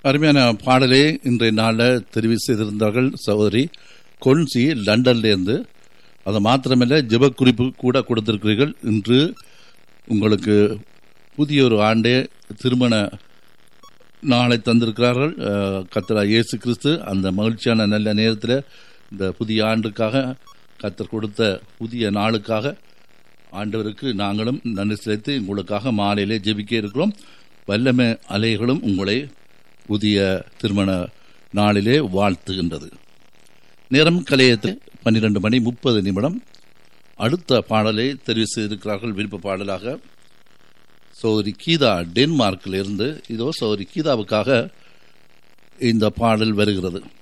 அருமையான பாடலை இன்றைய நாளில் தெரிவு செய்திருந்தார்கள் சகோதரி கொன்சி லண்டன்லேருந்து அது மாத்திரமல்ல ஜெப குறிப்பு கூட கொடுத்திருக்கிறீர்கள் இன்று உங்களுக்கு புதிய ஒரு ஆண்டே திருமண நாளை தந்திருக்கிறார்கள் அஹ், கர்த்தராகிய இயேசு கிறிஸ்து அந்த மகிழ்ச்சியான நல்ல நேரத்தில் இந்த புதிய ஆண்டுக்காக கர்த்தர் கொடுத்த புதிய நாளுக்காக ஆண்டவருக்கு நாங்களும் நன்றி செலுத்தி உங்களுக்காக மாலையிலே ஜெபிக்க இருக்கிறோம் வல்லமை அலைகளும் உங்களை புதிய திருமண நாளிலே வாழ்த்துகின்றது நேரம் கலையத்தில் பன்னிரண்டு மணி முப்பது நிமிடம் அடுத்த பாடலை தெரிவு செய்திருக்கிறார்கள் விருப்ப பாடலாக சௌரி கீதா டென்மார்க்கில் இருந்து இதோ சௌரி கீதாவுக்காக இந்த பாடல் வருகிறது